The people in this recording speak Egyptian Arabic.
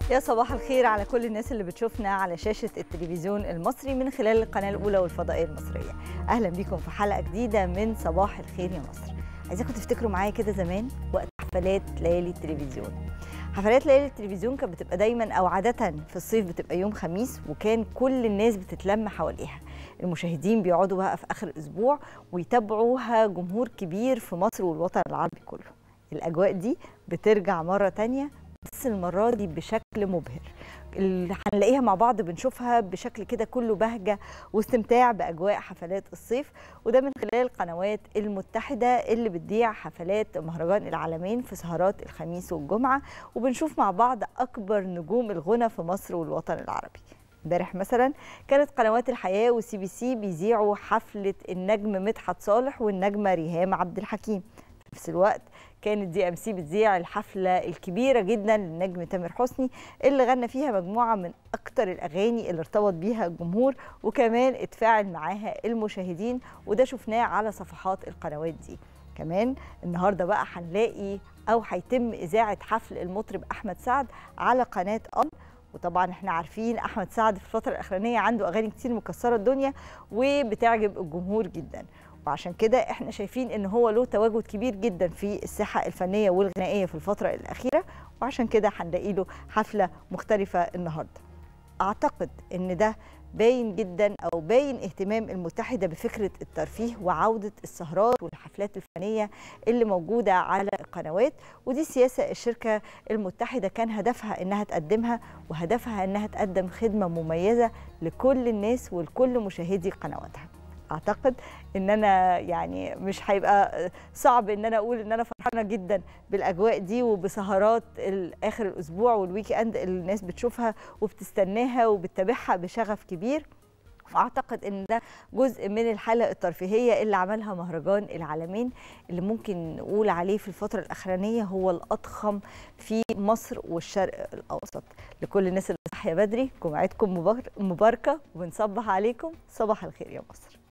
يا صباح الخير على كل الناس اللي بتشوفنا على شاشة التلفزيون المصري من خلال القناة الأولى والفضائية المصرية أهلا بيكم في حلقة جديدة من صباح الخير يا مصر عايزاكم تفتكروا معايا كده زمان وقت حفلات ليالي التلفزيون حفلات ليالي التلفزيون كانت بتبقى دايما أو عادة في الصيف بتبقى يوم خميس وكان كل الناس بتتلم حواليها المشاهدين بيقعدوا بقى في آخر الأسبوع ويتابعوها جمهور كبير في مصر والوطن العربي كله الأجواء دي بترجع مرة تانية بس المرة دي بشكل مبهر اللي هنلاقيها مع بعض بنشوفها بشكل كده كله بهجة واستمتاع بأجواء حفلات الصيف وده من خلال القنوات المتحدة اللي بتذيع حفلات مهرجان العالمين في سهرات الخميس والجمعة وبنشوف مع بعض أكبر نجوم الغنى في مصر والوطن العربي امبارح مثلا كانت قنوات الحياه وسي بي سي بيذيعوا حفله النجم مدحت صالح والنجمه ريهام عبد الحكيم في نفس الوقت كانت دي ام سي بتذيع الحفله الكبيره جدا للنجم تامر حسني اللي غنى فيها مجموعه من اكتر الاغاني اللي ارتبط بيها الجمهور وكمان اتفاعل معاها المشاهدين وده شفناه على صفحات القنوات دي كمان النهارده بقى هنلاقي او هيتم اذاعه حفل المطرب احمد سعد على قناه ام وطبعا احنا عارفين احمد سعد في الفتره الاخرانيه عنده اغاني كتير مكسره الدنيا وبتعجب الجمهور جدا وعشان كده احنا شايفين ان هو له تواجد كبير جدا في الساحه الفنيه والغنائيه في الفتره الاخيره وعشان كده هنلاقي له حفله مختلفه النهارده اعتقد ان ده باين جدا او باين اهتمام المتحده بفكره الترفيه وعوده السهرات والحفلات الفنيه اللي موجوده على القنوات ودي سياسه الشركه المتحده كان هدفها انها تقدمها وهدفها انها تقدم خدمه مميزه لكل الناس ولكل مشاهدي قنواتها اعتقد ان انا يعني مش هيبقى صعب ان انا اقول ان انا فرحانه جدا بالاجواء دي وبسهرات اخر الاسبوع والويك اند اللي الناس بتشوفها وبتستناها وبتتابعها بشغف كبير واعتقد ان ده جزء من الحاله الترفيهيه اللي عملها مهرجان العالمين اللي ممكن نقول عليه في الفتره الاخرانيه هو الاضخم في مصر والشرق الاوسط لكل الناس اللي صاحيه بدري جمعتكم مباركه وبنصبح عليكم صباح الخير يا مصر